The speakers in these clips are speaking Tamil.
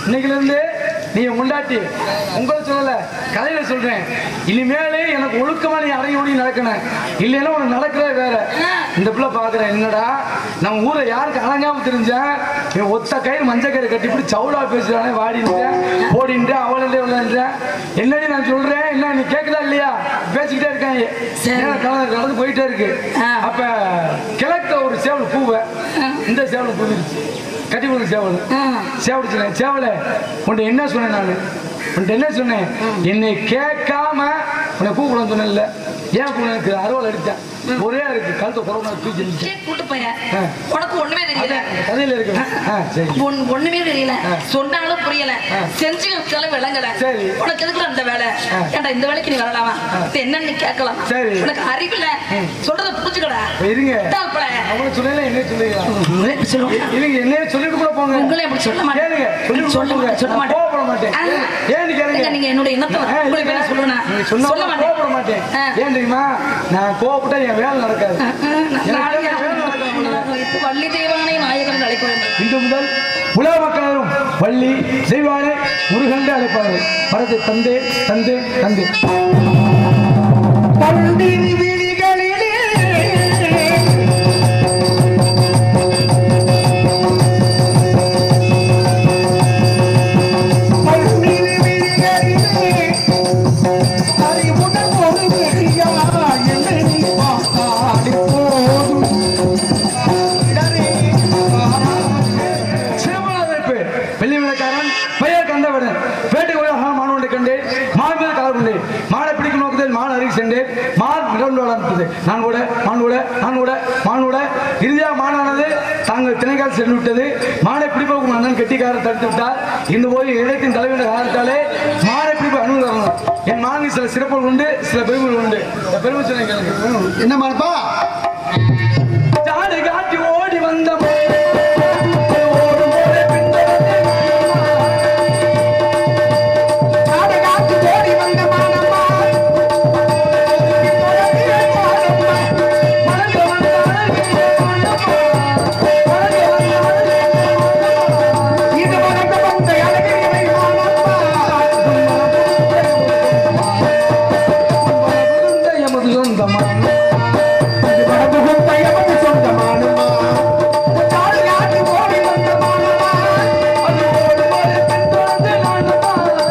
இன்னைக்குல இருந்து நீ முண்டாட்டி உங்களை சொல்லல கதையில சொல்றேன் இனிமேலே எனக்கு ஒழுக்கமா நீ அடங்கி ஒடுங்கி நடக்கணும் இல்லைன்னா உனக்கு நடக்கிறதே வேற இந்த பிள்ளை பாக்குறேன் என்னடா நம்ம ஊரை யாருக்கு அலங்காம தெரிஞ்சேன் இவன் ஒத்த கயிறு மஞ்சள் கயிறு கட்டி இப்படி சவுடா பேசுறானே வாடின்றேன் ஓடின்றேன் அவளே விளையாடுறேன் என்னடி நான் சொல்றேன் என்ன நீ கேக்குதா இல்லையா பேசிக்கிட்டே இருக்காங்க சரி. நேரம் கடந்து கடந்து போயிட்டே இருக்கு ஆ. அப்ப கிழக்க ஒரு சேவல் பூவை இந்த சேவல் பூவிருச்சு கட்டி போன சேவல் ஆ. சேவடிச்சுனேன் சேவல உன்ட்ட என்ன சொன்னேன் நான் உன்ட்ட என்ன சொன்னேன் என்னை கேட்காம உன்னை கூப்பிடணும் சொன்னேன்ல ஏன் கூட எனக்கு அறுவல் அடித்தேன் ஒரே இருக்கு கழுத்தை குறவு தூக்கி இருந்துச்சு சரி, கூட்டு போய ஆ. உனக்கு ஒண்ணுமே தெரியல கதையில இருக்கு ஆ சரி ஒன்- ஒண்ணுமே தெரியல ஆ. சொன்னாலும் புரியல ஆ. செஞ்சு வச்சாலும் விளங்கல சரி. உனக்கு எதுக்கு அந்த வேலை ஆ. ஏன்டா இந்த வேலைக்கு நீ வரலாமா ஆ. இது என்னன்னு நீ கேட்கலாம் சரி. உனக்கு அறிவில்ல ம். சொல்றத புரிஞ்சுக்கடா இப்ப இருங்க தாப்பல. அவங்கள சொல்லல என்ன சொல்லுவீங்களா உங்களே இப்படி சொல்லுவாங்க. இருங்க என்னைய சொல்லிட்டு கூட போங்க உங்களே அப்படி சொல்ல மாட்டேன். கேளுங்க சொல்லிட்டு சொல்ல போங்க மாட்டேன், சொல்ல மாட்டேன். கோவப்பட மாட்டேன் ஆ. ஏன்னு கேளுங்க ஏங்க, நீங்க என்னோட எண்ணத்தை ஆ, உங்களுக்கு இல்லைங்க. வேணா சொல்லுவேனா? நீங்க சொன்னா சொல்ல மாட்டேன். கோவப்பட மாட்டேன் ஆ. ஏன் தெரியுமா நான் கோவப்பட்டா என் வேலை நடக்காது எனக்கு நாளைக்கு வேலை நடக்காது இப்ப வள்ளி தெய்வானை நாயகன் அழைக்க வேண்டும் இன்று முதல் உலக மக்களும் வள்ளி செய்வானே முருகன் அழைப்பார்கள் பரத்தை தந்தே தந்தே தந்தே பண்டின் விழிகளிலே பண்டின் விழிகளிலே அறிவுடன் ஒரு வெறியா என்னை நீ பார்த்தாடி போதும் இடரே சிவனாதரிப்பு வெள்ளி விளக்காரன் பெயர் கந்தவடன் வேட்டை உலக மாணவனை கண்டு மாண்பு கலர் கொண்டு மாடை பிடிக்கும் நோக்கத்தில் மான் அருகே சென்று மான் நிகழ்ந்து வளர்ந்தது நான் கூட மான் கூட நான் கூட மான் கூட இறுதியாக மானானது தாங்கள் திணைக்கால் சென்று விட்டது மானை பிடிப்பதற்கு அண்ணன் கெட்டிக்காரர் தடுத்து விட்டார் இந்த போய் இடத்தின் தலைவன காரணத்தாலே மானை பிடிப்பு அனுமதி வரணும் என் மானுக்கு சில சிறப்புகள் உண்டு சில பெருமைகள் உண்டு இந்த பெருமை சொன்ன எனக்கு என்ன மானப்பா ஜாடு காட்டி ஓடி வந்த ஓடும் போதே பின்தொடர்ந்தே காடு காத்து ஓடி வந்த மானம்மா உலகிலே மானம்மா மலர்ந்து வந்த அழகிலே மானம்மா. மலர்ந்து வந்த அழகிலே இது வளர்ந்த வந்த அழகிரிவை மானம்மா புகுந்த எமது சொந்தமான இது வடபுகுந்த எமது சொந்தமானம்மா. காடு காத்து ஓடி வந்த மானம்மா. அது ஓடும் போதே பின்தொடர்ந்தே நானம்மா.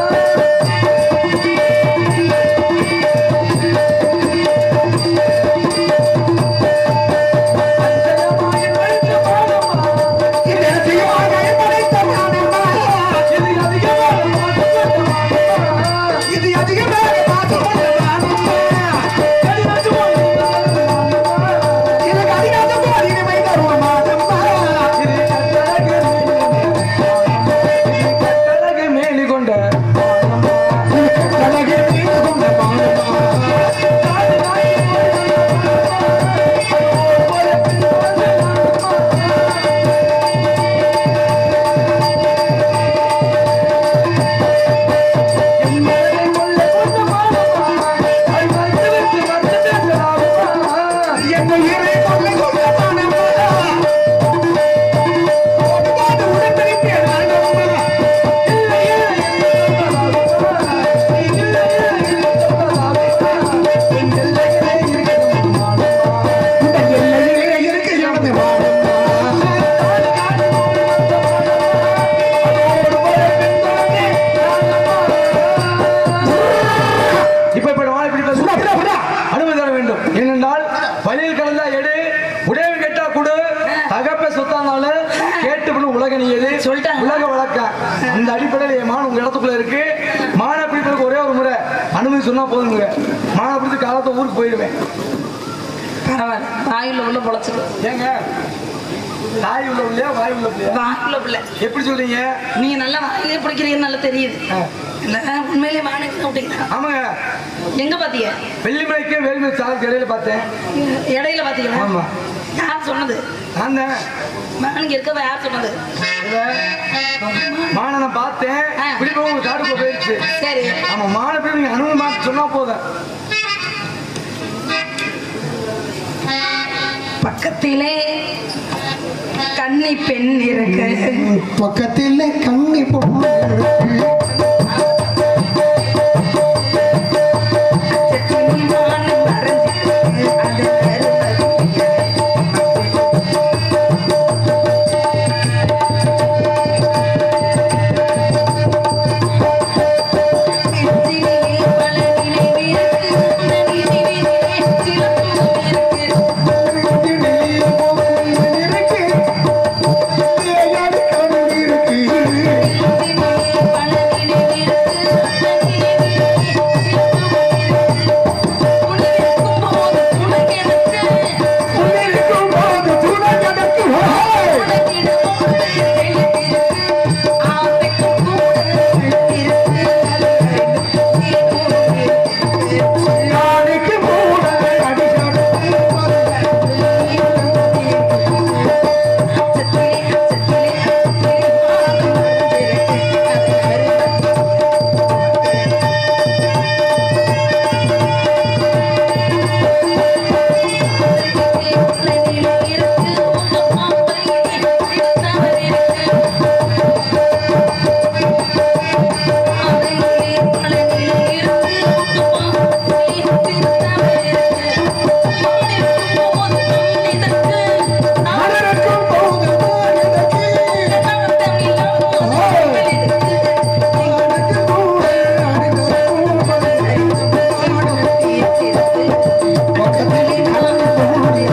அஞ்சலமாய் நுழைந்த மானம்மா. இது அதிகமாக படைத்த மானம்மா. இது அதிகமான மாற்றப்பட்ட மானம்மா. இது அதிகமாக மாற்றப்பட்ட மானம்மா. எனக்கு அதிகாத போதினை தருவ மானம்மா. கட்டழகு மேலி கொண்ட கலகே மீது கொண்ட மானம்மா. என்னை இறை கொள்ளை கொண்ட மானம்மா. ஓடுபாடு உடன்படிக்கை மானம்மா. இந்த எல்லையிலே இருக்கு எனது மானம்மா. இப்ப இப்ப வாழை பிடிப்பது விடா, விடா, விடா. அனுமதி தர வேண்டும் ஏனென்றால் வழியில் கடந்தா எடு உடையவு கேட்டா கொடு தகப்ப சொத்தானாலும் கேட்டு பண்ணு உலக நீயது சொல்லிட்டாங்க. உலக வழக்கம் அந்த அடிப்படையில் என் மான் உங்க இடத்துக்குள்ள இருக்கு மானை பிடிப்பதற்கு ஒரே ஒரு முறை அனுமதி சொன்னா போதுங்க மானை பிடிச்சி காலத்தை ஊருக்கு போயிடுவேன் பரவாயில்ல வாயில உள்ள பொழைச்சிட்டு ஏங்க தாய் உள்ள பிள்ளையா வாய் உள்ள பிள்ளையா வாயில பிள்ளை எப்படி சொல்றீங்க நீங்க நல்லா வாயிலே பிடிக்கிறீங்கன்னு நல்லா தெரியுது ஆ. இல்ல உண்மையிலேயே வாணிக்கு விட்டீங்களா ஆமாங்க எங்க பாத்தீங்க வெள்ளிமலைக்கு வேலுமலை சாலைக்கு இடையில பார்த்தேன் இடையில பாத்தீங்களா ஆமா. யார் சொன்னது நான் தான் மானுக்கு இருக்கவ யார் சொன்னது மானை நான் பார்த்தேன் ஆ. பிடிப்பவும் உங்க காடுக்குள்ள போயிடுச்சு சரி ஆமா மானை போய் நீங்க அனுமதி மாத்த சொன்னா போதும் பக்கத்திலே கண் கன்னி பெண் இருக்கு பக்கத்தில் கண்ணி பொண்ணு இருக்கு. வானம் மறைஞ்சிருக்கு, அது கருவறை. நெஞ்சிலே பல நினைவிருக்கு, அந்த நினைவிலே சிறப்பும் இருக்கு. கண்ணிலே பொண்ணு இருக்கு. தேயாடி கண்ணு இருக்கு. நெஞ்சிலே பல நினைவிருக்கு, அந்த நினைவிலே சிறப்பும் இருக்கு. உன்னிருக்கும் போது உனக்கெனக்கு, உன்னிருக்கும் போது துணை எனக்கு வா. உனக்கிடம் ஒரு எழுத்திருக்கு. ஆசைக்கும் கூட எழுத்திருக்கு. நாளைக்கு மூட அடிக்கடி மலருக்கும் போது தான் எனக்கு நாளைக்கு மூட அடிக்கடி பக்கத்தில் கண்ணி பொண்ணு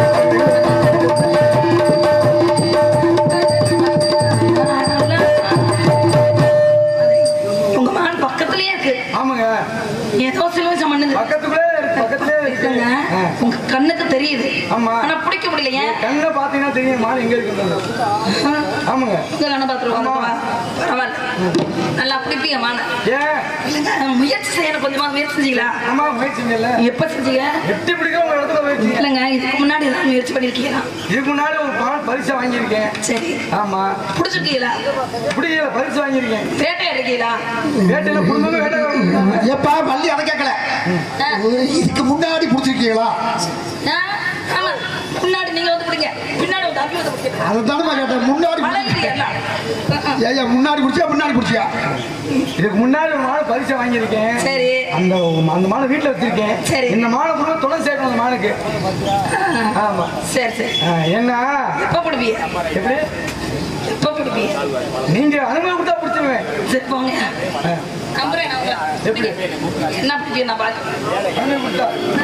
உங்க மான் பக்கத்துலயே இருக்கு ஆமாங்க ஏதோ சிலுவசம் பண்ணுது பக்கத்துக்குள்ளே இருக்கு பக்கத்துலேயே இருக்குங்க இருக்கு ஆ. உங்க கண்ணுக்கு தெரியுது ஆமா. ஆனா பிடிக்க முடியலையே கண்ணை பார்த்தீங்கன்னா தெரியும் மான் எங்க இருக்குன்றது ஆமாங்க உங்க கண்ணை பாத்துருவாங்க பரவாயில்ல நல்லா பிடிப்பீங்க மான ஏன் இல்லைங்க முயற்சி செய்யணும் கொஞ்சமா முயற்சி செஞ்சீங்களா ஆமா முயற்சிங்கல்ல எப்ப செஞ்சீங்க எட்டி பிடிக்க உங்க இடத்துல முயற்சி இல்லைங்க இதுக்கு முன்னாடி ஏதாவது முயற்சி பண்ணிருக்கீங்களா இதுக்கு முன்னாடி ஒரு மான் பரிசு வாங்கியிருக்கேன் சரி ஆமா பிடிச்சிருக்கீங்களா பிடிக்கல பரிசு வாங்கியிருக்கேன் வேட்டையா இருக்கீங்களா வேட்டையில குடும்பமே வேட்டை எப்பா வள்ளி அதை கேட்கல ஆ. இதுக்கு முன்னாடி பிடிச்சிருக்கீங்களா ஆ, ஆமா முன்னாடி நீங்க வந்து பிடிங்க பின்னாடி வந்து தம்பி வந்து பிடிங்க அதை தானே கேட்டேன் முன்னாடி பழகிறீங்கல்ல ஏய்யா முன்னாடி பிடிச்சியா முன்னாடி பிடிச்சியா இதுக்கு முன்னாடி ஒரு மாடு பரிசு வாங்கியிருக்கேன் சரி அந்த அந்த மானை வீட்டுல வச்சிருக்கேன் சரி. இந்த மானை கூட துணை சேர்க்கணும் அந்த மானுக்கு ஆமா சரி சரி ஆ, என்ன எப்ப பிடிப்பீங்க எப்படி எப்ப பிடிப்பீங்க நீங்க அனுமதி கொடுத்தா பிடிச்சிருவேன் சரி போங்க ஆ, நம்புறேன் நான் உங்களை. எப்படி? என்ன பிடிப்பீங்க நான் பார்க்க அனுமதி கொடுத்தா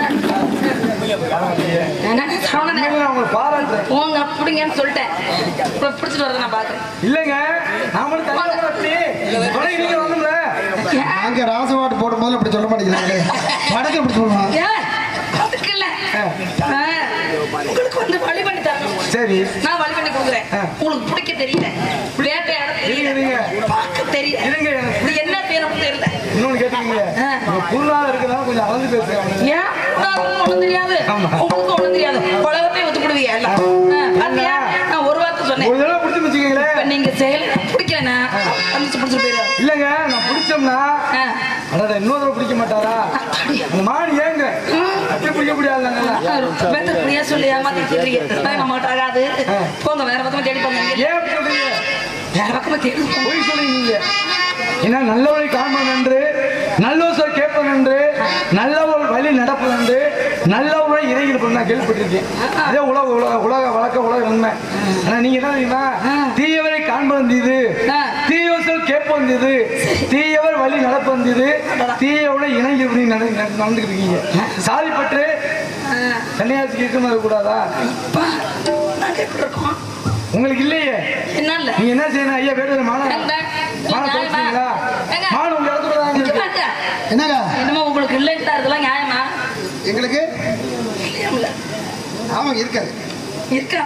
பரவாயில்லையே. என்ன சொன்னேன் உண்மையிலே நான் உங்களை பாராட்டுறேன் போங்க பிடிங்கன்னு சொல்லிட்டேன் இப்ப பிடிச்சிட்டு வரதை நான் பார்க்கறேன் இல்லைங்க நாமளும் தனியாக கூட அப்படி துணை நீங்க வரணும்ல அங்க ராசவாட்டு போடும் போது அப்படி சொல்ல மாட்டேங்கிறாங்களே வடக்கு அப்படி சொல்லுவாங்க ஏன் அதுக்கு இல்ல ஆ, உங்களுக்கு வந்து வழி பண்ணி தரணும் சரி நான் வழி பண்ணி கொடுக்குறேன் ஆ. உங்களுக்கு பிடிக்க தெரியல வேட்டையாட தெரியல இருங்க. பார்க்க தெரியல இருங்க எனக்கு இது என்ன பேரும் தெரியல இன்னொன்னு கேட்டீங்க ஆ. குருநாள் இருக்கிறதால கொஞ்சம் அளந்து பேசுறாங்க ஏன் உனக்கு ஒண்ணும் தெரியாது ஆமா. உங்களுக்கு ஒண்ணும் தெரியாது உலகத்தையும் ஒத்துக்கிடுவீங்க எல்லாம் ஆ, பாத்தியா நான் ஒரு வார்த்தை சொன்னேன் ஒரு தடவை பிடிச்சு வச்சுக்கீங்களேன் இப்ப நீங்க செயல பிடிக்கலன்னா வந்துச்சு பிடிச்சிட்டு போயிடுவாரு இல்லைங்க நான் பிடிச்சோம்னா ஆ. அடடா இன்னொரு தடவை பிடிக்க மாட்டாரா அந்த மாடு ஏங்க அப்படி பிடிக்க முடியாது பேசுறதுக்கு ஏன் சொல்லி ஏமாத்திட்டு இருக்கீங்க அதான் நம்ம கிட்ட ஆகாது போங்க வேற பக்கமா தேடி போங்க ஏன் அப்படி சொல்றீங்க வேற பக்கமா தேடி போங்க பொய் சொல்றீங்க நீங்க ஏன்னா நல்லவரை காண்பன் என்று நல்லோசர் கேட்பன் என்று நல்லவர் வழி நடப்பது என்று நல்லவரை இறையிருப்பது நான் கேள்விப்பட்டிருக்கேன் அதே உலக உலக உலக வழக்க உலக உண்மை ஆனா நீங்க என்ன தெரியுமா தீயவரை காண்பது இது ஆ. தீயோசல் கேட்பது இது தீயவர் வழி நடப்பது இது தீயோட இணங்கி இப்படி நட- நட- நடந்துக்கிட்டு இருக்கீங்க சாதிப்பட்டு சன்னியாசிக்கு இருக்கிறது கூடாதா அப்பா, நாங்க எப்படி இருக்கோம் உங்களுக்கு இல்லையே என்ன இல்ல நீங்க என்ன செய்யணும் ஐயா வேறு மான ஏங்க, மான ஏங்க, தொலைச்சிங்களா ஏங்க. மான உங்க இடத்துல தான் இங்க இருக்கு பாருங்க. என்னங்க என்னமோ உங்களுக்கு இல்லைன்னு இதெல்லாம் நியாயமா எங்களுக்கு இல்ல ஆமாங்க இருக்காது இருக்கா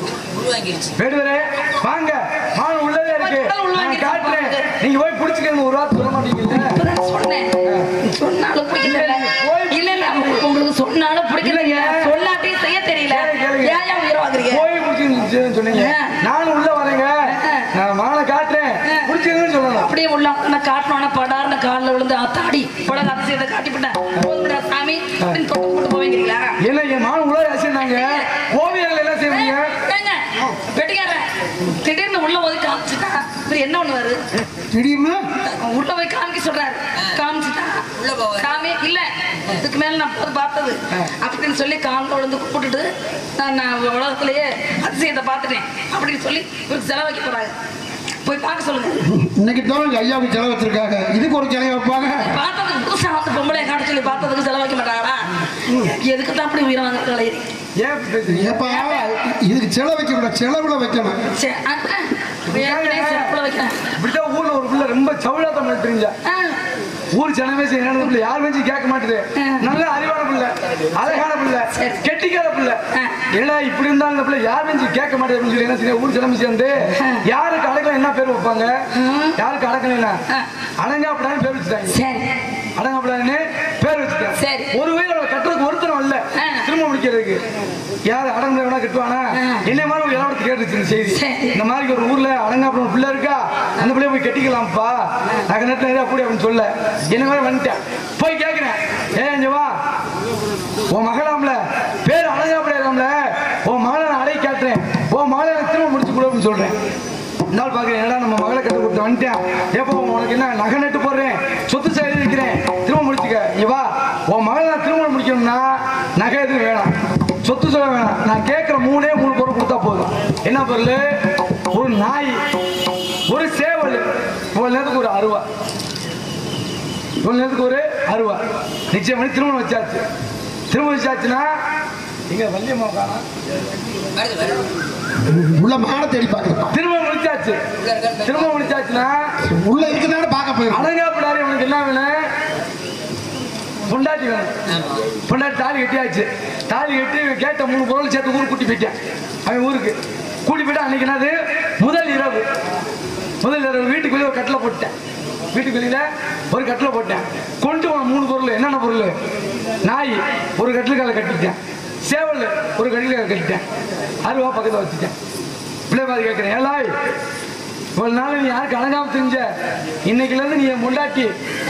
வேடுவரே வாங்க மான் உள்ளதே இருக்கு உள்ள நான் வாங்கிருச்சு, காட்டுறேன் பாருங்க. நீங்க போய் பிடிச்சிக்கணும் ஒரு வார்த்தை சொல்ல மாட்டீங்கல்ல இப்பதான் சொன்னேன் சொன்னாலும் பிடிக்கல இல்ல இல்ல உங்களுக்கு சொன்னாலும் பிடிக்கல இல்லைங்க. சொல்லாட்டையும் செய்ய தெரியல கேளுங்க, கேளுங்க. ஏன் ஏன் உயிரை வாங்குறீங்க போய் பிடிச்சிக்கணும் சொன்னீங்க ஆ. நானும் உள்ள வரேங்க ஆ. நான் மானை காட்டுறேன் பிடிச்சிக்கணும்னு சொல்லணும் அப்படியே உள்ள நான் காட்டணும்னா படார்னு காலில் விழுந்து அத்தாடி படம் அதிசயத்தை காட்டிவிட்டேன் போதும்டா சாமி அப்படின்னு தொட்டு போட்டு போவீங்களா என்ன என் மான் உள்ள ரசிந்தாங்க ஓவியர்கள் என்ன செய்வீங்க ஏங்க வெட்டிக்காரன் திடீர்னு உள்ள போய் காமிச்சுட்டா இவர் என்ன பண்ணுவாரு திடீர்னு உள்ள போய் காமிக்க சொல்றாரு காமிச்சுட்டா உள்ள போவாரு. காமி இல்ல இதுக்கு மேல நான் போய் பார்த்தது அப்படின்னு சொல்லி காலில் விழுந்து கூப்பிட்டுட்டு நான் நான் உலகத்திலேயே அதிசயத்தை பார்த்துட்டேன் அப்படின்னு சொல்லி இவருக்கு செலவைக்க போறாங்க போய் பார்க்க சொல்லுங்க இன்னைக்கு தான் எங்க ஐயாவுக்கு செலவு வச்சிருக்காங்க இதுக்கு ஒரு செலவு வைப்பாங்க பார்த்ததுக்கு புதுசா வந்து பொம்பளை காட்ட சொல்லி பார்த்ததுக்கு செலவைக்க மாட்டாங்களா எதுக்கு தான் அப்படி உயிரை வாங்க கலையிறி ஏன் இப்படி பேசுறீங்க ஏப்பா இதுக்கு செலவு வைக்க கூடாது செலவுல வைக்கணும் சரி அஹ், அஹ். ஏற்கனவே செலவுல வைக்கிறேன் இப்படிதான் ஊர்ல ஒரு பிள்ளை ரொம்ப சவுளாத்தம் பண்ணிட்டுறீங்க அஹ். ஊர் ஜனமே சரி என்ன பிள்ளை யார் வச்சு கேட்க மாட்டுது நல்ல அறிவான பிள்ளை அழகான பிள்ளை சரி. கெட்டிக்கார பிள்ளை ஏன்னா இப்படி இருந்தாலும் இந்த பிள்ளை யார் வச்சு கேட்க மாட்டேது அப்படின்னு சொல்லி என்ன செய்ய ஊர் ஜனமே சேர்ந்து யாருக்கு அடக்கலாம் என்ன பேர் வைப்பாங்க யாருக்கு அடக்கலைன்னா அடங்காப்படான்னு பேர் வச்சுட்டாங்க சரி அடங்கப்படாதுன்னு பேர் வச்சுட்டேன் சரி. ஒரு வயல கட்டுறதுக்கு ஒருத்தரம் இல்ல ஆ. திரும்ப முடிக்கிறதுக்கு யாரு அடங்க வேணா கட்டுவானா ஆ. என்ன மாதிரி ஒரு இளவரத்து கேட்டுச்சு இந்த செய்தி சரி. இந்த மாதிரி ஒரு ஊர்ல அடங்காப்படம் பிள்ளை இருக்கா அந்த பிள்ளைய போய் கட்டிக்கலாம்ப்பா நகை நட்டு நிறைய அப்படி அப்படின்னு சொல்ல என்ன மாதிரி வந்துட்டேன் போய் கேட்கிறேன் ஏ இங்க வா உன் மகளாம்ல பேர் அடங்காப்படாமல உன் மகளை நான் அடை காட்டுறேன் உன் மகளை எனக்கு திரும்ப முடிச்சு கொடு அப்படின்னு சொல்றேன் நாள் பார்க்குறேன் என்னடா நம்ம மகளை கட்டு கொடுத்து வந்துட்டேன் எப்போ உனக்கு என்ன நகை நட்டு போடுறேன் சொத்து செய்து வைக்கிறேன் திரும்ப முடிச்சுக்க இங்க வா உன் மகளை நான் திருமணம் முடிக்கணும்னா நகை எதுவும் வேணாம் சொத்து சொல்ல வேணாம் நான் கேட்குற மூணே மூணு பொருள் கொடுத்தா போதும் என்ன பொருள் ஒரு நாய் ஒரு சேவல் இவ்வளோ நேரத்துக்கு ஒரு அருவா இவ்வளோ நேரத்துக்கு ஒரு அருவா நிச்சயம் பண்ணி திருமணம் வச்சாச்சு திருமணம் வச்சாச்சுன்னா எங்க வள்ளியம்மா காணோம். வருது வருது உள்ள மாலை தேடி பார்க்கலாம் திருமணம் முடிச்சாச்சு திருமணம் முடிச்சாச்சுன்னா உள்ள இருக்குனால பார்க்க போயிடும் அடங்காப்பிடாரு அவனுக்கு என்ன வேணும் பொண்டாட்டி வேணும் பொண்டாட்டி தாலி கட்டியாச்சு தாலி கட்டி இவன் கேட்ட மூணு பொருள் சேர்த்து ஊருக்கு கூட்டி போயிட்டேன் அவன் ஊருக்கு கூட்டி போயிட்டு அன்னைக்கு என்னது முதல் இரவு முதல் இரவு வீட்டுக்கு வெளியே ஒரு கட்டில் போட்டேன் வீட்டுக்கு வெளியில ஒரு கட்டில் போட்டேன் கொண்டு போன மூணு பொருள் என்னென்ன பொருள் நாய் ஒரு கட்டிலுக்கால கட்டிட்டேன் சேவல் ஒரு கட்டிலுக்கால கட்டிட்டேன் அருவா பக்கத்தில் வச்சுட்டேன் பிள்ளை மாதிரி கேட்குறேன் ஏலாய் இவ்வளவு நாள் நீ யாருக்கு அடங்காம தெரிஞ்ச இன்னைக்குல இருந்து நீ என் முண்டாட்டி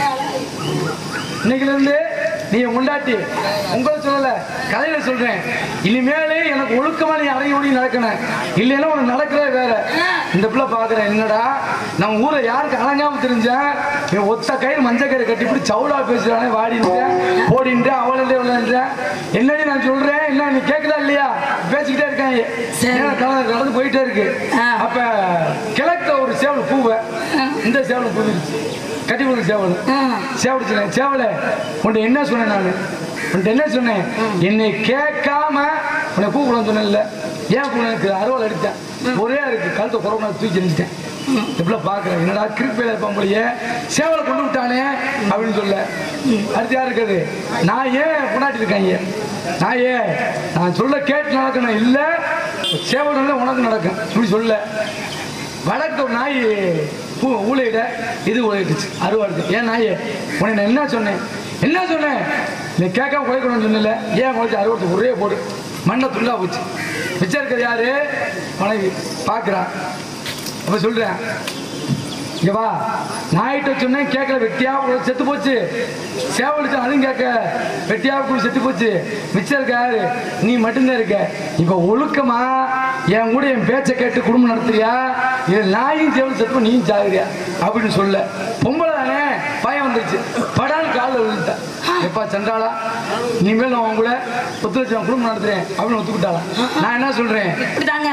இன்னைக்குல இருந்து நீ என் முண்டாட்டி உங்களை சொல்லல கதையில சொல்றேன் இனிமேலே எனக்கு ஒழுக்கமா நீ அடங்கி ஓடி நடக்கணும் இல்லைன்னா உனக்கு நடக்கிறதே வேற இந்த பிள்ளை பாக்குறேன் என்னடா நம்ம ஊரை யாருக்கு அடங்காம தெரிஞ்ச இவன் ஒத்த கயிறு மஞ்சள் கயிறு கட்டி இப்படி சவுடா பேசுறானே வாடின்றேன் போடின்றேன் அவளே விளையாடுறேன் என்னடி நான் சொல்றேன் என்ன நீ கேக்குதா இல்லையா பேசிக்கிட்டே இருக்காங்க சரி. ஏன்னா கடந்து கடந்து போயிட்டே இருக்கு ஆ. அப்ப கிழக்க ஒரு சேவல் பூவை இந்த சேவல் பூவிருச்சு கட்டி கொடுக்க சேவல் சேவல் சொன்னேன் சேவலை உன்ட்ட என்ன சொன்னேன் நான் உன்ட்ட என்ன சொன்னேன் என்னை கேட்காம உன்னை கூப்பிடணும் சொன்னேன்ல ஏன் கூட எனக்கு அறுவல் அடித்தேன் ஒரே இருக்கு கழுத்தை குறவு தூக்கி எரிஞ்சிட்டேன் இப்படி பார்க்குறேன் என்னடா கிருப்பையில் இருப்பான் போலயே சேவலை கொண்டு விட்டானே அப்படின்னு சொல்ல அடுத்து யார் இருக்குது நான் ஏன் கொண்டாட்டி இருக்காங்க நான் ஏன் நான் சொல்ல கேட்டு நடக்கணும் இல்லை சேவல் நல்லா உனக்கு நடக்கும் இப்படி சொல்ல வடக்கு ஒரு நாய் பூ ஊழையிட இது ஊழையிட்டுச்சு அருவாடுது ஏன் நாய் உன்னை நான் என்ன சொன்னேன் என்ன சொன்னேன் நீ கேட்காம குறைக்கணும்னு சொன்னல ஏன் குறைச்சி அறுவடை ஒரே போடு மண்ணை துண்டா போச்சு மிச்சம் இருக்கிறது யாரு மனைவி பார்க்குறான் அப்போ சொல்கிறேன் இங்க வா நாயிட்ட சொன்னேன் கேட்கல வெட்டியா செத்து போச்சு சேவலிச்சு அதுவும் கேட்க வெட்டியா கூட செத்து போச்சு மிச்சம் இருக்க யாரு நீ மட்டும்தான் இருக்க இப்ப ஒழுக்கமா என் கூட என் பேச்சை கேட்டு குடும்பம் நடத்துறியா இது நாயும் சேவல் செத்து போய் நீயும் சாகுறியா அப்படின்னு சொல்ல பொம்பளை தானே பயம் வந்துருச்சு படான்னு காலில் விழுந்துட்டேன் எப்பா சண்டாளா இனிமேல் நான் உன் கூட ஒத்துழைச்சு நான் குடும்பம் நடத்துறேன் அப்படின்னு ஒத்துக்கிட்டாளா நான் என்ன சொல்றேன் இப்படிதாங்க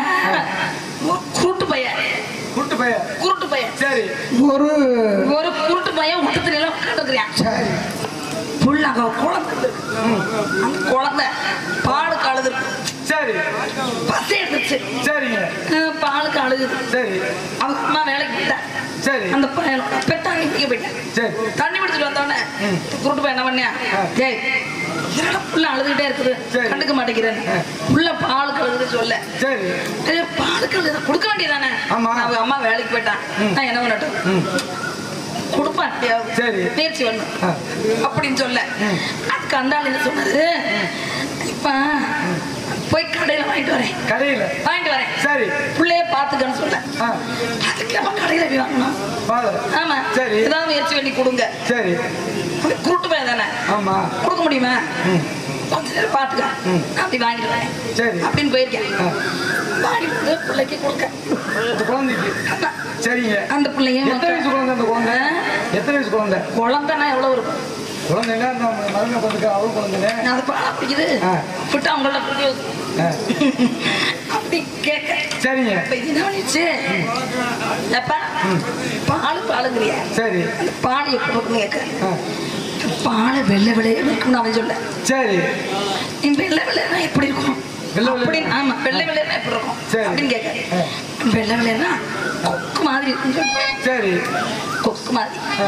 ஒரு குருட்டு பையன் கூட்டு பைய குருட்டு பையன் சரி ஒரு ஒரு குருட்டு பையன் உட்டத்துல எல்லாம் உட்காந்துருக்கிறான் சரி புள்ள அங்க ஒரு குழந்தை இருக்கு. அந்த குழந்தை பாலுக்கு அழுது சரி பசி எடுத்துச்சு சரிங்க அஹ் பாலுக்கு அழுகுது சரி அவங்க அம்மா வேலைக்கு போயிட்டேன் சரி அந்த பையனோட பெத்தாங்க பிடிக்க போயிட்டேன் சரி தண்ணி பிடிச்சிட்டு வந்தோடனே குருட்டு பையன் என்ன பண்ணியா ஜெய் என்னடா புள்ள அழுதுகிட்டே இருக்குது சரி. கண்டுக்க மாட்டேங்கிறேன் புள்ள பாலுக்கு அழுகுது சொல்ல சரி ஏய், பாலுக்கு அழுகுது கொடுக்க வேண்டியதானே ஆமா. அவங்க அம்மா வேலைக்கு போயிட்டான் நான் என்ன பண்ணட்டும் ம் கொடுப்பேன் எப்படியாவது. சரி. முயற்சி பண்ணும் ஆ. அப்படின்னு சொல்ல அதுக்கு அந்த ஆள் என்ன சொன்னாரு இப்ப போய் கடையில வாங்கிட்டு வரேன் கடையில் வாங்கிட்டு வரேன் சரி பிள்ளைய பாத்துக்கன்னு சொல்ல ஆ அதுக்கு நம்ம கடையில போய் வாங்கணும் பாரு ஆமா சரி. ஏதாவது முயற்சி பண்ணி கொடுங்க சரி குருட்டு பையன் தானே ஆமா கொடுக்க முடியுமா ம் கொஞ்ச நேரம் பாத்துக்க நான் அப்படி வாங்கிட்டு வரேன் சரி. அப்படின்னு போயிருக்கேன் ஆ. வாடி வந்து பிள்ளைக்கு கொடுக்க இந்த குழந்தைக்கு ஆமா. சரிங்க அந்த பிள்ளையும் எத்தனை வயசு குழந்தை அந்த குழந்தை எத்தனை வயசு குழந்தை குழந்தைன்னா எவ்வளவு இருக்கும் குழந்தைன்னா இந்த மருமை குழந்தைக்கு அவளும் குழந்தைனே நான் அதை பாலா பிடிக்குது ஆ. விட்டு அவங்கள பிடிக்க ஆ, அப்படி கேட்க சரிங்க இப்ப இது என்ன பண்ணிச்சு எப்பா பால் பாலுங்கிறியா சரி அந்த பால் எப்படி இருக்குன்னு கேட்க ஆ, பால் வெள்ளை வெள்ளையே இருக்கும்னு அவன் சொல்ல சரி நீ வெள்ளை வெள்ளைனா எப்படி இருக்கும் வெள்ளை வெள்ளையா? அப்படின்னு ஆமா வெள்ளை வெள்ளைனா எப்படி இருக்கும் சரி. அப்படின்னு கேட்க ஆ. வெள்ளை வெள்ளைனா கொக்கு மாதிரி இருக்குன்னு சொல்ல சரி கொக்கு மாதிரி ஆ,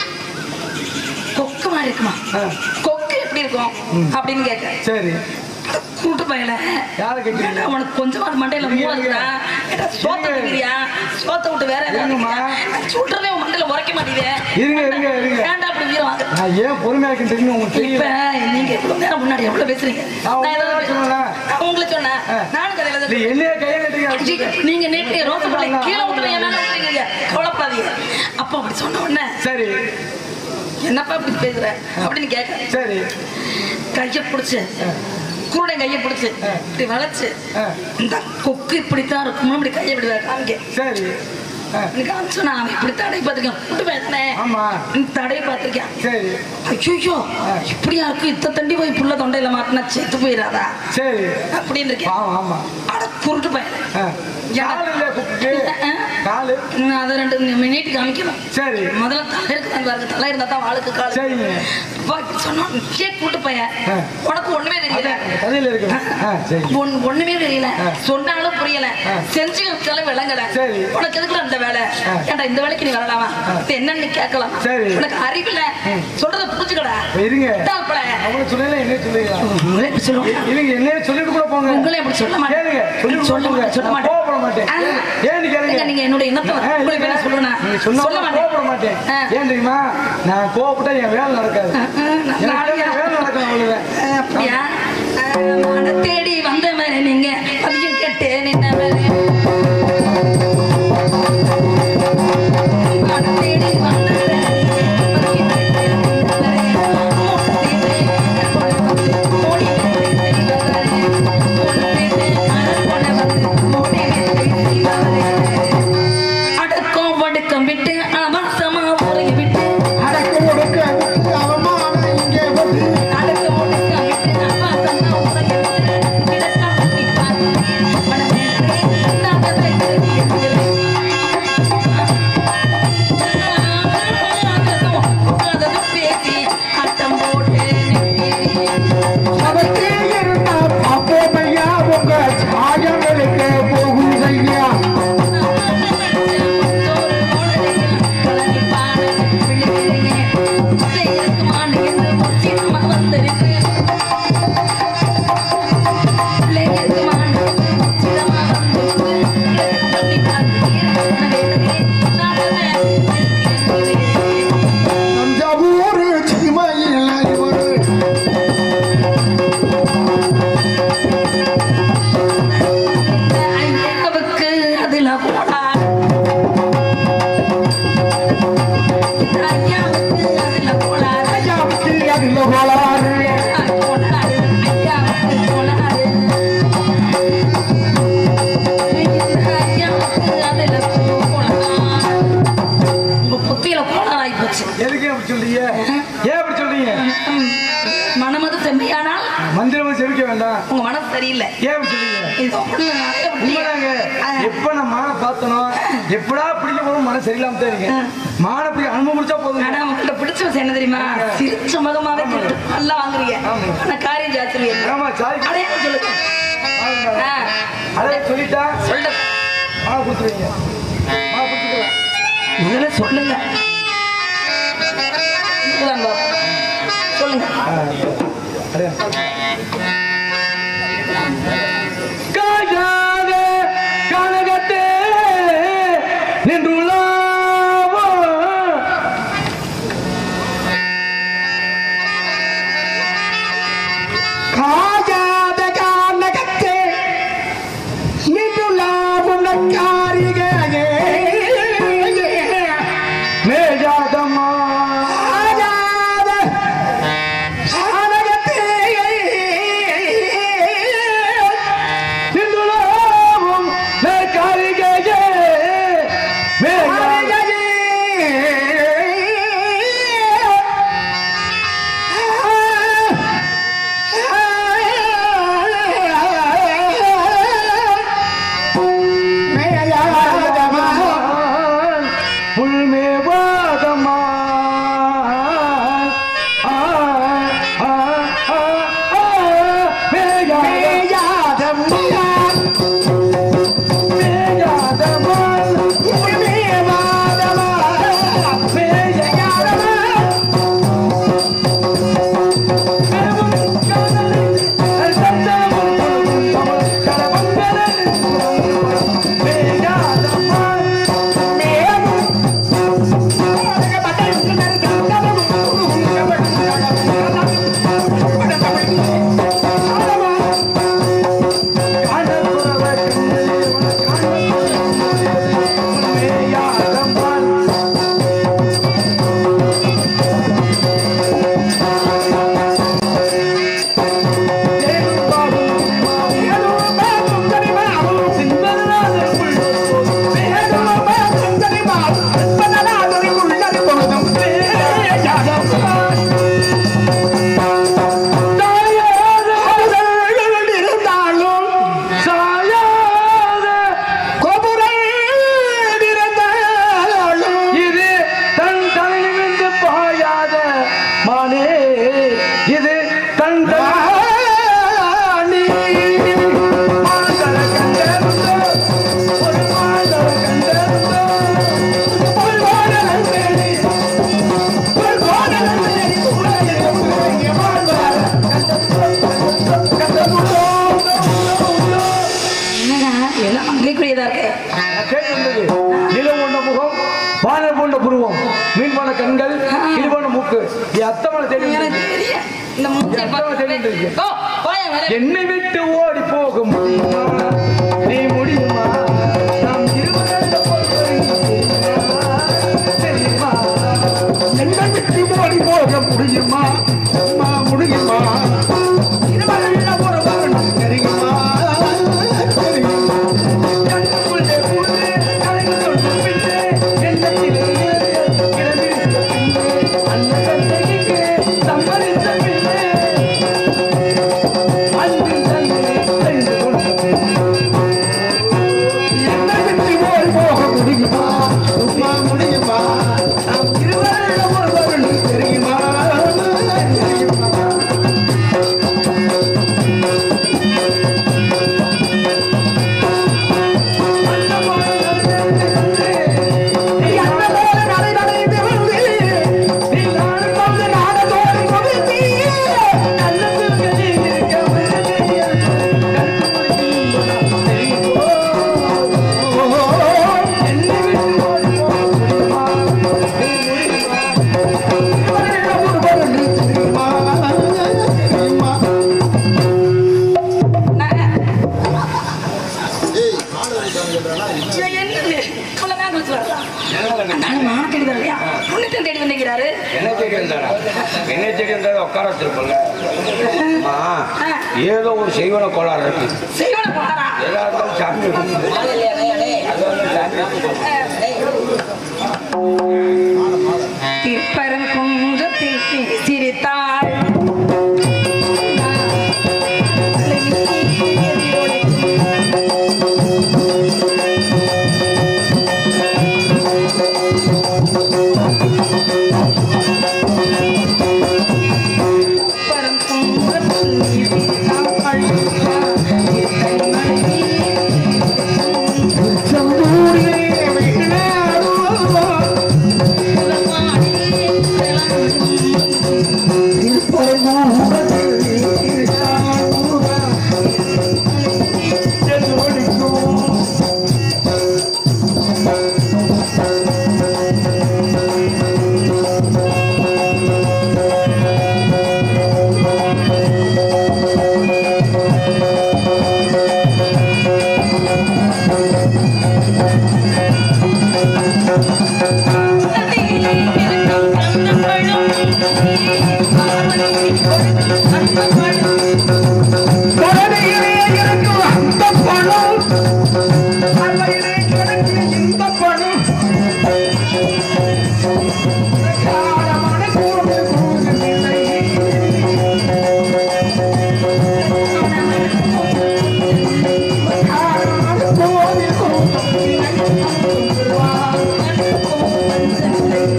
கொக்கு மாதிரி இருக்குமா ஆ, கொக்கு எப்படி இருக்கும் ம். அப்படின்னு கேட்க சரி கூட்டு பையல யாரை கேட்கிறீங்க? ஏன்டா உனக்கு கொஞ்சமாவது மண்டையில இருங்க, மூளை இருக்குதா ஏடா சோத்த இருங்க. திங்கிறியா சோத்த விட்டு வேற ஏதாவது இருங்கம்மா. திங்கிறியா? நான் சுடுறதே உன் மண்டையில உரைக்க மாட்டேங்குதே இருங்க இருங்க இருங்க ஏன்டா அப்படி வீரம் வாங்க நான் ஏன் பொறுமையா இருக்குன்னு தெரியும் உங்களுக்கு இப்ப தெரியல நீங்க எவ்வளவு நேரம் முன்னாடி எவ்வளவு பேசுறீங்க நான் நான் உங்களை ஏதாவது சொன்னேனா? நான் உங்களுக்கு சொன்னேன் ஆ. நானும் கதையில நீ தான் என்னைய கையை கட்டுங்க ஐயோ, நீங்க நேற்று ரோச பிள்ளை கீழே விட்டுறீங்க மேல விட்டுறீங்க கவலைப்படாதீங்க அப்ப அப்படி சொன்ன உடனே சரி என்னப்பா இப்படி பேசுற அப்படின்னு கேட்க சரி கையை பிடிச்சு குருடன் கையை பிடிச்சு இப்படி வளைச்சு ஆ, இந்த கொக்கு இப்படித்தான் இருக்கும்னு இப்படி கையை இப்படி காமிக்க சரி ஆ, எனக்கு காமிச்சு நான் அவன் இப்படி தடை பார்த்துருக்கேன் கூட்டு பேசுனே ஆமா தடை பார்த்துருக்கேன் சரி ஐயோ இப்படியா இருக்கு இத்த தண்டி போய் புள்ள தொண்டையில மாட்டினா செத்து போயிடாதா சரி அப்படின்னு இருக்கேன் ஆமா ஆமா அட குருட்டு பையன் ஆ, காலு இல்ல குக்கு காலு நான் அதை ரெண்டு மினிட் காமிக்கணும் சரி முதல்ல தலை இருக்குதான் பாருங்க தலை இருந்தா தான் வாளுக்கு கால் சரிங்க அப்பா இப்படி சொன்னோம் கே கூட்டு பையன் ஆ. உனக்கு ஒண்ணுமே தெரியல அதான் கதையில இருக்கு ஆ சரி ஒன்- ஒண்ணுமே தெரியல ஆ. சொன்னாலும் புரியல ஆ. செஞ்சு வச்சாலும் விளங்கல சரி. உனக்கு எதுக்குல அந்த வேலை ஆ. ஏன்டா இந்த வேலைக்கு நீ வரலாமா இது என்னன்னு கேட்கலாம் சரி. உனக்கு அறிவில்ல சொல்றத புரிஞ்சுக்கடா இருங்க தாப்பல. அவங்கள சொல்லல என்ன சொல்லுவீங்களா உங்களே இப்படி சொல்லுவாங்க இல்லைங்க என்னைய சொல்லிட்டு கூட போங்க உங்களே அப்படி சொல்ல மாட்டேன் கேளுங்க சொல்லிட்டு சொல்ல போங்க. மாட்டேன் சொல்ல நான் மாட்டேன் கோவப்பட மாட்டேன் ஆ. ஏன்னு கேளுங்க ஏங்க, நீங்க என்னோட இனத்தை ஆ, உங்களை போய் நான் சொல்லுவேனா? நீங்க சொன்னா சொல்ல கூட கோவப்பட மாட்டேன் ஆ. ஏன் தெரியுமா நான் கோவப்பட்டா என் வேலை நடக்காது ஆ, ஆ, நான் எனக்கு நாளையா? வேலை நடக்கும் அவ்வளவுதான் ஆ, அப்படியா ஆ, மன தேடி வந்த மாதிரி நீங்க அதிகம் கேட்டு நின்ன மாதிரி மன தேடி வந்த மாதிரி பதியம் கேட்டு நின்ன மாதிரி. மூடி வந்து மூடி வந்து மூடி வந்து மூடி வந்து அடக்கம் படுக்கம் விட்டு அவசமா உரைய விட்டு அடக்கு ஒடுக்க விட்டு அவமான இங்கே வந்து அடக்க ஒடுக்க விட்டு அவசமா உரைய விட்டு கிடக்க முட்டி பார்த்து மனமேற்று இல்லாததை அததும் பேசி ஆட்டம் போட்டு அவத்தே இருந்தா பாப்போமையா உங்க சாயங்களுக்கு போகும் ஐயா தஞ்சாவூர் சீமையில் ஒரு ஐயாவுக்கு அதுல போடா ஐயாவுக்கு அதுல போடா ஐயாவுக்கு அதில் கோளாறு போனாரு ஐயாவுக்கு போனாரு ஐயாவுக்கு அதுல போடா உங்க புத்தியில கோளாறாய் போச்சு எதுக்கு அப்படி சொல்றீங்க ஏன் அப்படி சொல்றீங்க மனமது செம்மையானால் மந்திரமும் செவிக்க வேண்டாம் உங்க மனசு சரியில்லை ஏன் அப்படி சொல்றீங்க இது ஒண்ணு நிறைய புத்தி. உண்மைதாங்க ஆ. எப்ப நான் மானை பார்த்தனோ எப்படா பிடிக்க போகணும் மன சரியில்லாம தான் இருக்கேன் மானை பிடிக்க அனுபவம் முடிச்சா போதும் ஆனா உங்கள்ட்ட பிடிச்ச விஷயம் என்ன தெரியுமா சிரிச்ச முகமாவே திட்டு நல்லா வாங்குறீங்க ஆமா. ஆனா காரியம் ஜாத்திருவீங்க ஆமா சாய் அடையாளம் சொல்லுங்க ஆ, அதை சொல்லிட்டா சொல்லு மாலை கொடுத்துருவீங்க மாலை கொடுத்துக்கலாம் முதல்ல சொல்லுங்க இதுதான் பாப்போம். சொல்லுங்க காயாத கனகத்தே நின்றுள்ளாவோ காஜாத கானகத்தே நின்றுலா உனக்காரிகே மேஜாதம்மா காஜாத கானகத்தே மேயாதமா ஆ, ஆ, ஆ, ஆ, மேயாதமா மேயாதமா மேயாதமா மேயாதமா இது தன் தலையிலிருந்து பாயாத மானே இது தன் தனி மாதர கண்டருந்தோ ஒரு மாதர கண்டருந்தோ ஒரு மாதர தேடி ஒரு மாதர தேடி உலகில் உலகிய மாதர கண்டருந்தோ என்னடா எல்லாம் அங்கேக்குரியதா இருக்கு கேட்டிருந்தது நிலம் கொண்ட முகம் பானை போன்ற புருவம் மீன் போன கண்கள் இது போன மூக்கு என் அத்தமனை தேடி எனக்கு வந்திருக்கு. தெரியும் இந்த மூச்சை எத்தனை பார்த்து தெரியுது இருக்கு? ஓ போய் வர என்னை விட்டு ஓடி போக முடியுமா நீ முடியுமா நாம் இருவரும் தெரியுமா என்னை விட்டு ஓடி போக முடியுமா அம்மா, முடியுமா இருவரும் ஒரு வரணும் தெரியுமா தெரியுமா கண்ணுக்குள்ளே பூந்து கலங்கி கொண்ட பின்னே எண்ணத்திலே கிளம்பிவிட்ட பின்னே அண்ணன் தந்தைக்கு சம்மதித்த பின்னே அன்பின் தன்மையை தெரிந்து கொண்ட பின்னே என்னை விட்டு ஓடி போக முடியுமா சும்மா முடியுமா நாம் இருவரும் ஒரு வரணும் தெரியுமா தெரியுமா இவன் என்னது இவ்வளவு நேரம் கழிச்சு வரதா? அந்தாண்ட மானக்கேடு வரலையா? உன்னைத்தான் தேடி வந்திருக்கிறாரு. என்ன செய்கின்றாரா என்ன செய்கின்றாரா உட்கார வச்சிருப்பல ஏதோ ஒரு செய்வன கோளாறு இருக்கு செய்வன போனாரா? எதா இருந்தாலும் சாமி இருக்கும். அது வந்து சாமி திருப்பரங்குன்றத்தில் சிரித்தாள் Oh,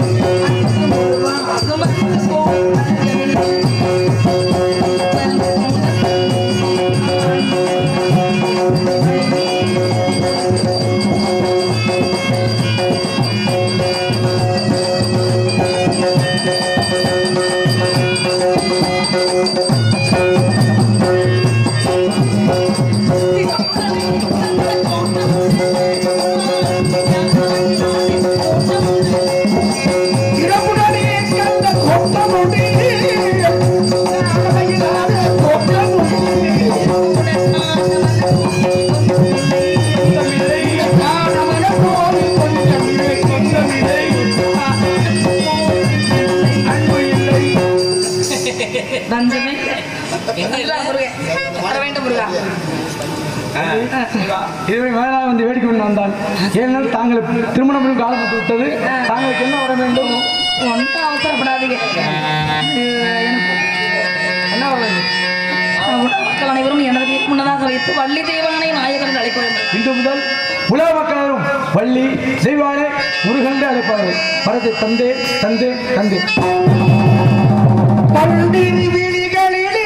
பஞ்சமே இல்லை. எங்க இல்ல? அதுதான் முருகன். வர வேண்டும் முருகா இதுவரை வேளாண் வந்து வேடிக்கை கொண்டு வந்தான் ஏனென்றால் தாங்கள் திருமணம் பண்ணும் காலம் வந்து விட்டது தாங்களுக்கு என்ன வர வேண்டும் ஒன்றும் அவசரப்படாதீங்க இது எனக்கு என்ன வர வேண்டும் உலக மக்கள் அனைவரும் எனது வீட்டு முன்னதாக வைத்து வள்ளி தெய்வானை நாயகன் அழைக்க வேண்டும் இன்று முதல் உலக மக்களும் வள்ளி செய்வானே முருகன்று அழைப்பார்கள் வரத்தை தந்தே தந்தே தந்தே பண்டின் விழிகளிலே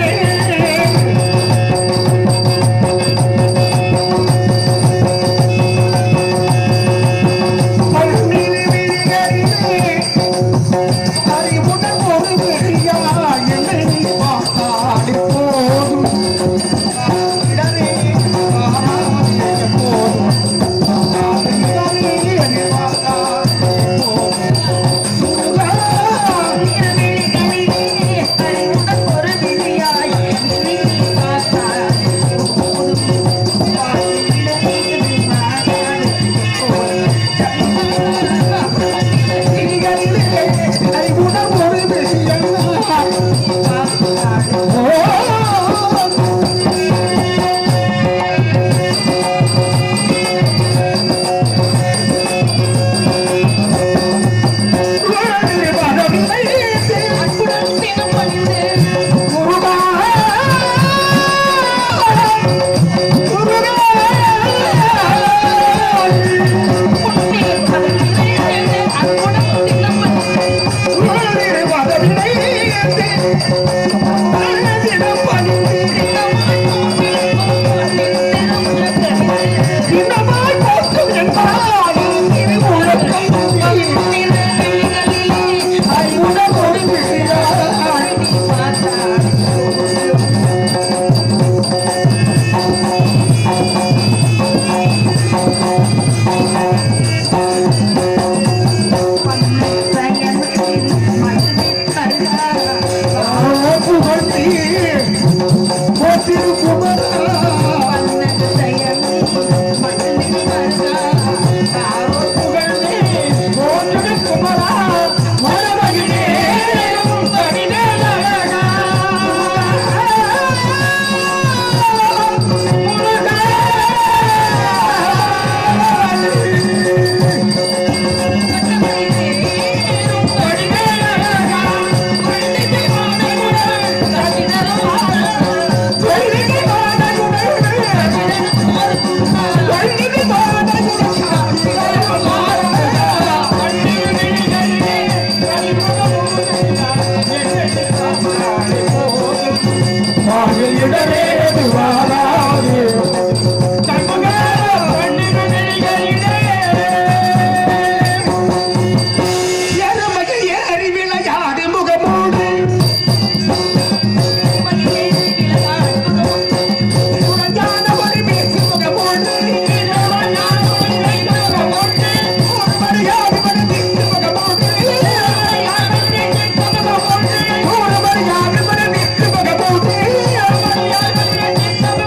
பண்டின் விழிகளிலே அறிவுடன் ஒரு விழியா என்னை பார்த்தாடி போதும் இடரே ஆராய போதும் இடரே என்னை பார்த்தாடி போதும் Yeah.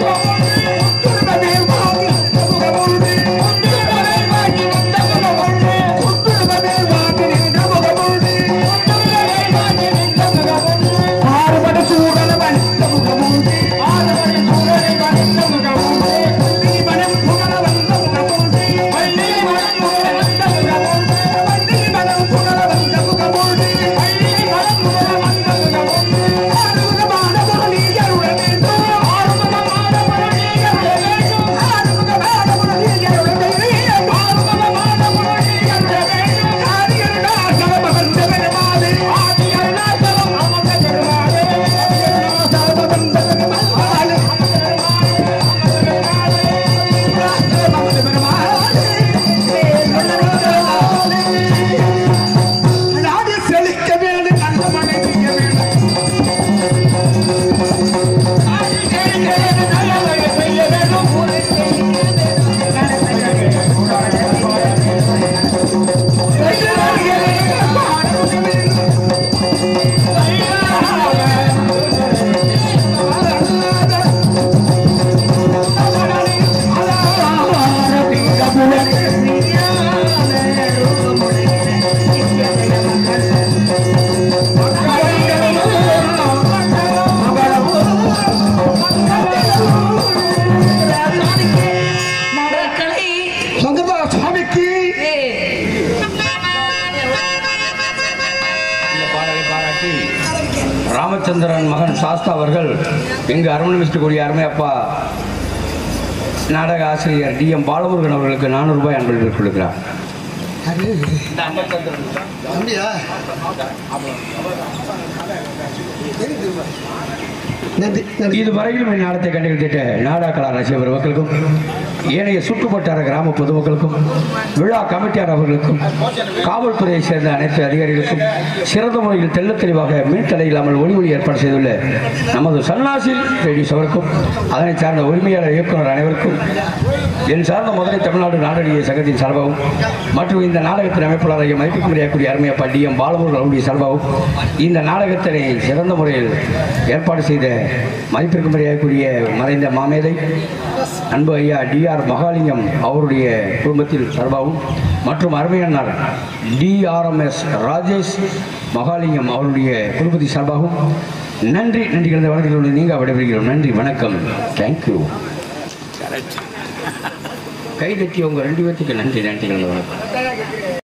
சக்கரவர்த்தி ராமச்சந்திரன் மகன் சாஸ்தா அவர்கள் இங்கு அரவணைமிக்கக்கூடிய அருமையப்பா நாடக ஆசிரியர் டி எம் பாலமுருகன் அவர்களுக்கு நானூறு ரூபாய் அன்பளிப்பு கொடுக்கிறார் அப்படியா நன்றி நன்றி இதுவரையிலும் இந்நாடத்தை கண்டுகளித்த நாடா கலா ரசிக பெருமக்களுக்கும் ஏனைய சுற்றுவட்டார கிராம பொதுமக்களுக்கும் விழா கமிட்டியார் அவர்களுக்கும் காவல்துறையை சேர்ந்த அனைத்து அதிகாரிகளுக்கும் சிறந்த முறையில் தெள்ளத் தெளிவாக மின்தடை இல்லாமல் ஒளி ஒளி ஏற்பாடு செய்துள்ள நமது சன்னாசி ரேடியோஸ் அவருக்கும் அதனை சார்ந்த உரிமையாளர் இயக்குனர் அனைவருக்கும் என் சார்ந்த முதலை தமிழ்நாடு நாடக சங்கத்தின் சார்பாகவும் மற்றும் இந்த நாடகத்தின் அமைப்பாளரை மதிப்புக்கு மரியாதைக்குரிய அருமையப்பா டி எம் பாலமுருகன் அவருடைய சார்பாகவும் இந்த நாடகத்தினை சிறந்த முறையில் ஏற்பாடு செய்த மதிப்பிற்கு மரியாதைக்குரிய மறைந்த மாமேதை அன்பு ஐயா டிஆர் மகாலிங்கம் அவருடைய குடும்பத்தில் சார்பாகவும் மற்றும் அருமையன்னார் டிஆர்எம்எஸ் ராஜேஷ் மகாலிங்கம் அவருடைய குடும்பத்தின் சார்பாகவும் நன்றி நன்றி கலந்த வணக்கங்களோடு நீங்கள் விடைபெறுகிறோம் நன்றி வணக்கம் தேங்க்யூ கை தட்டி உங்க ரெண்டு பேர்த்துக்கு நன்றி நன்றி கலந்த வணக்கம்